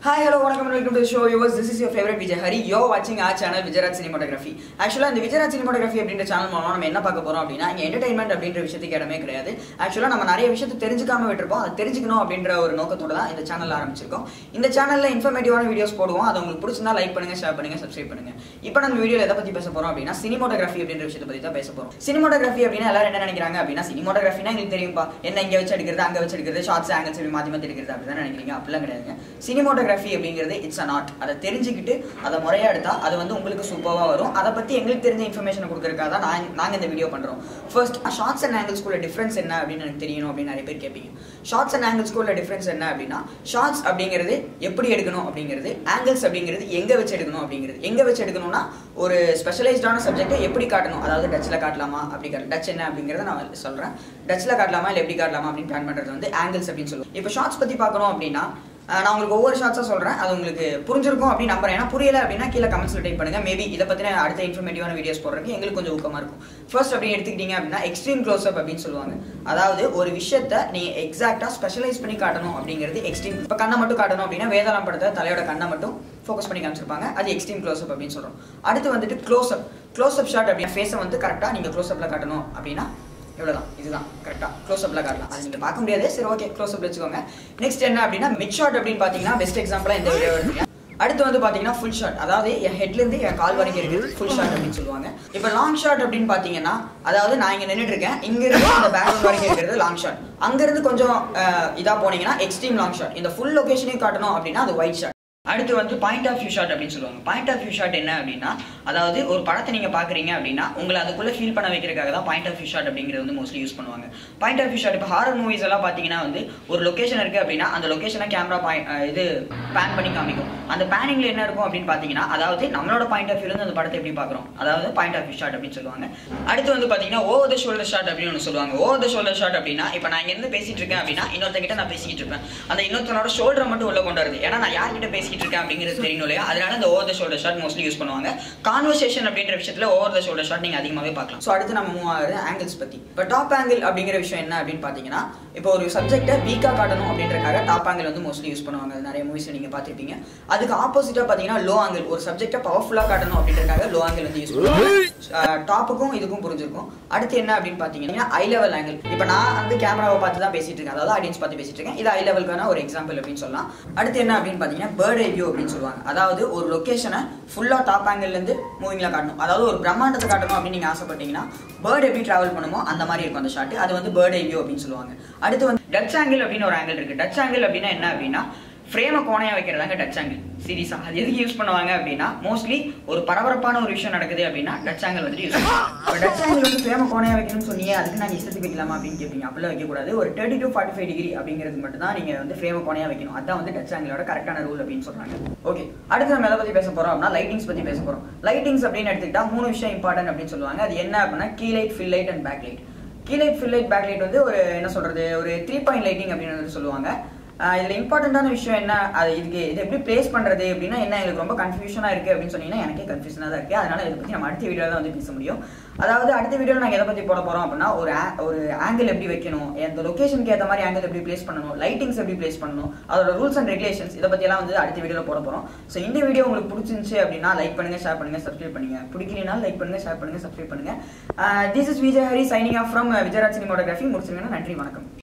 hi hello வணக்கம் welcome to show yours this is your favourite Vijay Hari you're வாட்சிங் our channel Vijayaraj cinematography ஆக்சுவலாக இந்த Vijayaraj cinematography அப்படின்ற சேனல் மூலமாக நம்ம என்ன பார்க்க போகிறோம் அப்படின்னா இங்கே என்டர்டைன்மெண்ட் அப்படின்ற விஷயத்துக்கு இடமே கிடையாது ஆக்சுவலாக நம்ம நிறைய விஷயத்தை தெரிஞ்சுக்காம விட்டுருப்போம் அதை தெரிஞ்சுக்கணும் அப்படின்ற ஒரு நோக்கத்தோட தான் இந்த சேனல் ஆரம்பிச்சிருக்கோம் இந்த சேனலில் இன்ஃபர்மேட்டிவான வீடியோஸ் போடுவோம் அது உங்களுக்கு பிடிச்சிருந்தா லைக் பண்ணுங்க ஷேர் பண்ணுங்க சப்ஸ்கிரைப் பண்ணுங்க இப்போ நம்ம வீடியோவில் எதை பற்றி பேச போகிறோம் அப்படின்னா சினிமோட்டோகிராஃபி அப்படின்ற விஷயத்தை பற்றி தான் பேச போகிறோம் சினிமோட்டோகிராஃபி அப்படின்னா எல்லாரும் என்ன நினைக்கிறாங்க அப்படின்னா சினிமோட்டோகிராஃபினா எங்களுக்கு தெரியும்பா என்ன இங்கே வச்சு எடுக்கிறது அங்கே வச்சு எடுக்கிறது ஷார்ட்ஸ் ஆங்கிள்ஸ் இப்படி மாற்றி மாற்றி எடுக்கிறது அப்படி தான் நினைக்கிறீங்க அப்படிலாம் கிடையாதுங்க சினிமோட்டோகிராஃபி அப்படிங்கிறது இட்ஸ் அன் ஆர்ட் அதை தெரிஞ்சுக்கிட்டு அதை முறையாக எடுத்தால் அது வந்து உங்களுக்கு சூப்பராக வரும் அதை பற்றி எங்களுக்கு தெரிஞ்ச இன்ஃபர்மேஷன் கொடுக்குறதுக்காக தான் நான் நாங்கள் இந்த வீடியோ பண்ணுறோம் ஃபர்ஸ்ட் ஷார்ட்ஸ் அண்ட் ஆங்கிள்ஸ்குள்ள டிஃப்ரென்ஸ் என்ன அப்படின்னு எனக்கு தெரியணும் அப்படின்னு நிறைய பேர் கேட்பீங்க ஷார்ட்ஸ் அண்ட் ஆங்கிள்ஸ்குள்ள டிஃப்ரென்ஸ் என்ன அப்படின்னா ஷார்ட்ஸ் அப்படிங்கிறது எப்படி எடுக்கணும் அப்படிங்கிறது ஆங்கிள்ஸ் அப்படிங்கிறது எங்கே வச்சு எடுக்கணும் அப்படிங்கிறது எங்கே வச்சு எடுக்கணும்னா ஒரு ஸ்பெஷலைஸ்டான சப்ஜெக்ட்டை எப்படி காட்டணும் அதாவது டச்சில் காட்டலாமா அப்படி காட்ட டச் என்ன அப்படிங்கிறத நான் சொல்கிறேன் டச்சில் காட்டலாமா இல்லை எப்படி காட்டலாமா அப்படின்னு பிளான் பண்ணுறது வந்து ஆங்கிள்ஸ் அப்படின்னு சொல்லுவோம் இப்போ ஷார்ட்ஸ் பற்றி பார்க்கணும் அப்படின்னா அஹ் நான் உங்களுக்கு ஒவ்வொரு ஷார்ட்ஸாக சொல்கிறேன் அது உங்களுக்கு புரிஞ்சிருக்கும் அப்படின்னு நம்புறேன் ஏன்னா புரியல அப்படின்னா கீழே கமெண்ட்ஸில் டைப் பண்ணுங்க மேபி இதை பற்றின அடுத்த இன்ஃபர்மேட்டிவான வீடியோஸ் போடுறதுக்கு எங்களுக்கு கொஞ்சம் ஊக்கமாக இருக்கும் ஃபர்ஸ்ட் அப்படி எடுத்துக்கிட்டீங்க அப்படின்னா எக்ஸ்ட்ரீம் க்ளோஸ்அப் அப்படின்னு சொல்லுவாங்க அதாவது ஒரு விஷயத்தை நீங்கள் எக்ஸாக்டாக ஸ்பெஷலைஸ் பண்ணி காட்டணும் அப்படிங்கிறது எக்ஸ்ட்ரீம் இப்போ கண்ணை மட்டும் காட்டணும் அப்படின்னா வேதாளம் படத்தை தலையோட கண்ணை மட்டும் ஃபோக்கஸ் பண்ணி காமிச்சிருப்பாங்க அது எக்ஸ்ட்ரீம் க்ளோஸ்அப் அப்படின்னு சொல்கிறோம் அடுத்து வந்துட்டு க்ளோஸ்அப் க்ளோஸ்அப் ஷாட் அப்படின்னா ஃபேஸை வந்து கரெக்டாக நீங்கள் க்ளோஸ்அப்பில் காட்டணும் அப்படின்னா இவ்வளோதான் இதுதான் கரெக்டாக க்ளோஸ்அப்பில் காட்டலாம் அது நீங்கள் பார்க்க முடியாது சரி ஓகே க்ளோஸ்அப் வச்சுக்கோங்க நெக்ஸ்ட் என்ன அப்படின்னா மிட் ஷாட் அப்படின்னு பார்த்தீங்கன்னா பெஸ்ட் எக்ஸாம்பிளாக இந்த வீடியோ எடுத்துங்க அடுத்து வந்து பார்த்தீங்கன்னா ஃபுல் ஷாட் அதாவது என் ஹெட்லேருந்து என் கால் வரைக்கும் இருக்குது ஃபுல் ஷாட் அப்படின்னு சொல்லுவாங்க இப்போ லாங் ஷாட் அப்படின்னு பார்த்தீங்கன்னா அதாவது நான் இங்கே நின்றுட்டு இருக்கேன் இங்கிருந்து அந்த பேக்ரவுண்ட் வரைக்கும் இருக்கிறது லாங் ஷாட் அங்கேருந்து கொஞ்சம் இதாக போனீங்கன்னா எக்ஸ்ட்ரீம் லாங் ஷாட் இந்த ஃபுல் லொகேஷனையும் காட்டணும் அப்படின்னா அது ஒயிட் ஷாட் அடுத்து வந்து பாயிண்ட் ஆஃப் வியூ ஷாட் அப்படின்னு சொல்லுவாங்க பாயிண்ட் ஆஃப் வியூ ஷாட் என்ன அப்படின்னா அதாவது ஒரு படத்தை நீங்க பாக்குறீங்க அப்படின்னா உங்களை அதுக்குள்ள ஃபீல் பண்ண வைக்கிறதுக்காக தான் பாயிண்ட் ஆஃப் வியூ ஷாட் அப்படிங்கிறது வந்து மோஸ்ட்லி யூஸ் பண்ணுவாங்க பாயிண்ட் ஆஃப் வியூ ஷாட் இப்போ ஹாரர் மூவிஸ் எல்லாம் பாத்தீங்கன்னா வந்து ஒரு லொகேஷன் இருக்கு அப்படின்னா அந்த லொகேஷனை கேமரா இது பேன் பண்ணி காமிக்கும் அந்த பேனிங்ல என்ன இருக்கும் அப்படின்னு பாத்தீங்கன்னா அதாவது நம்மளோட பாயிண்ட் ஆஃப் வியூல இருந்து அந்த படத்தை எப்படி பாக்குறோம் அதாவது பாயிண்ட் ஆஃப் வியூ ஷாட் அப்படின்னு சொல்லுவாங்க அடுத்து வந்து பாத்தீங்கன்னா ஓவர் த ஷோல்டர் ஷாட் அப்படின்னு ஒன்று சொல்லுவாங்க ஓவர் த ஷோல்டர் ஷாட் அப்படின்னா இப்போ நான் இங்க இருந்து பேசிட்டு இருக்கேன் அப்படின்னா இன்னொருத்தங்கிட்ட நான் பேசிக்கிட்டு இருப்பேன் அந்த இன்னொருத்தனோட ஷோல்டரை மட்டும் உள்ள கொண்டு வருது ஏன்னா நான் யார்கிட்ட பேசிட்டு இருக்கேன் அப்படிங்கிறது தெரியணும் இல்லையா அதனால இந்த over the shoulder shot mostly use பண்ணுவாங்க கான்வர்சேஷன் அப்படின்ற விஷயத்துல ஓவர் த ஷோல்டர் ஷாட் நீங்க அதிகமாகவே பார்க்கலாம் ஸோ அடுத்து நம்ம மூவ் ஆகுது ஆங்கிள்ஸ் பத்தி இப்போ டாப் ஆங்கிள் அப்படிங்கிற விஷயம் என்ன அப்படின்னு பாத்தீங்கன்னா இப்போ ஒரு சப்ஜெக்ட்டை வீக்காக காட்டணும் அப்படின்றக்காக டாப் ஆங்கிள் வந்து மோஸ்ட்லி யூஸ் பண்ணுவாங்க அது நிறைய மூவிஸ் நீங்க பார்த்துருப்பீங்க அதுக்கு ஆப்போசிட்டா பாத்தீங்கன்னா லோ ஆங்கிள் ஒரு சப்ஜெக்ட்டை பவர்ஃபுல்லா காட்டணும் அப்படின்றக்காக லோ ஆங்கிள் வந்து யூஸ் பண்ணுவாங்க டாப்புக்கும் இதுக்கும் புரிஞ்சிருக்கும் அடுத்து என்ன அப்படின்னு பாத்தீங்கன்னா ஐ லெவல் ஆங்கிள் இப்போ நான் வந்து கேமராவை பார்த்து தான் பேசிட்டு இருக்கேன் அதாவது ஆடியன்ஸ் பார்த்து பேசிட்டு இருக்கேன் இது ஐ லெவலுக்கான ஒரு எக்ஸாம்பிள் அப்படின்னு சொல்லலாம் அடுத்து என்ன அப்படின்னு பாத்தீங்கன்னா பேர்ட் ஐ வியூ அப்படின்னு சொல்லுவாங்க அதாவது ஒரு லொகேஷனை ஃபுல்லா டாப் ஆங்கிள் இருந்து மூவிங்ல காட்டணும் அதாவது ஒரு பிரம்மாண்டத்தை காட்டணும் அப்படின்னு நீங்க ஆசைப்பட்டீங்கன்னா பேர்ட் எப்படி டிராவல் பண்ணுமோ அந்த மாதிரி இருக்கும் அந்த ஷாட் அது வந்து பேர்ட் ஐ வியூ அப்படின்னு சொல்லுவாங்க அடுத்து வந்து டச் ஆங்கிள் அப்படின்னு ஒரு ஆங்கிள் இருக்கு டச் ஆங்கிள் அப்படின்னா என்ன அப்படின்னா ஃப்ரேமை கோணையா வைக்கிறதாங்க டச் ஆங்கிள் சீரியஸா அது எதுக்கு யூஸ் பண்ணுவாங்க அப்படின்னா மோஸ்ட்லி ஒரு பரபரப்பான ஒரு விஷயம் நடக்குது அப்படின்னா டச் ஆங்கிள் வந்து யூஸ் பண்ணுவாங்க டச் ஆங்கிள் வந்து ஃப்ரேமை கோணையா வைக்கணும்னு சொன்னீங்க அதுக்கு நாங்கள் இஷ்டத்துக்கு வைக்கலாமா அப்படின்னு கேட்பீங்க அப்படிலாம் வைக்கக்கூடாது ஒரு thirty to forty five degree அப்படிங்கிறது மட்டும் தான் நீங்கள் வந்து ஃப்ரேமை கோணையா வைக்கணும் அதான் வந்து டச் ஆங்கிளோட கரெக்டான ரூல் அப்படின்னு சொல்றாங்க ஓகே அடுத்து நம்ம எதை பற்றி பேச போறோம் அப்படின்னா லைட்டிங்ஸ் பற்றி பேச போறோம் லைட்டிங்ஸ் அப்படின்னு எடுத்துக்கிட்டா மூணு விஷயம் இம்பார்ட்டன்ட் அப்படின்னு சொல்லுவாங்க அது என்ன அப்படின்னா key light fill light and back light key light fill light back light வந்து ஒரு என்ன சொல்றது ஒரு த்ரீ பாயிண்ட் லைட்டிங் அப்படின்னு வந்து சொல்லுவாங்க இதில் இம்பார்ட்டண்ட்டான விஷயம் என்ன அது இதுக்கு இது எப்படி பிளேஸ் பண்ணுறது அப்படின்னா என்ன எனக்கு ரொம்ப கன்ஃபியூஷனாக இருக்குது அப்படின்னு சொன்னீங்கன்னா எனக்கே கன்ஃபியூஷனாக தான் இருக்குது அதனால இதை பற்றி நம்ம அடுத்த வீடியோவில் தான் வந்து பேச முடியும் அதாவது அடுத்த வீடியோவில் நாங்கள் எதை பற்றி போட போகிறோம் அப்படின்னா ஒரு ஒரு ஆங்கிள் எப்படி வைக்கணும் அந்த லொக்கேஷனுக்கு ஏற்ற மாதிரி ஆங்கிள் எப்படி பிளேஸ் பண்ணணும் லைட்டிங்ஸ் எப்படி பிளேஸ் பண்ணணும் அதோட ரூல்ஸ் அண்ட் ரெகுலேஷன்ஸ் இதை பற்றியெல்லாம் வந்து அடுத்த வீடியோவில் போட போகிறோம் ஸோ இந்த வீடியோ உங்களுக்கு பிடிச்சிருந்துச்சு அப்படின்னா லைக் பண்ணுங்க ஷேர் பண்ணுங்க சப்ஸ்கிரைப் பண்ணுங்க பிடிக்கலனா லைக் பண்ணுங்க ஷேர் பண்ணுங்க சப்ஸ்கிரைப் பண்ணுங்க this is Vijay Hari signing off from Vijayaraj cinematography முடிச்சுங்கன்னா நன்றி வணக்கம்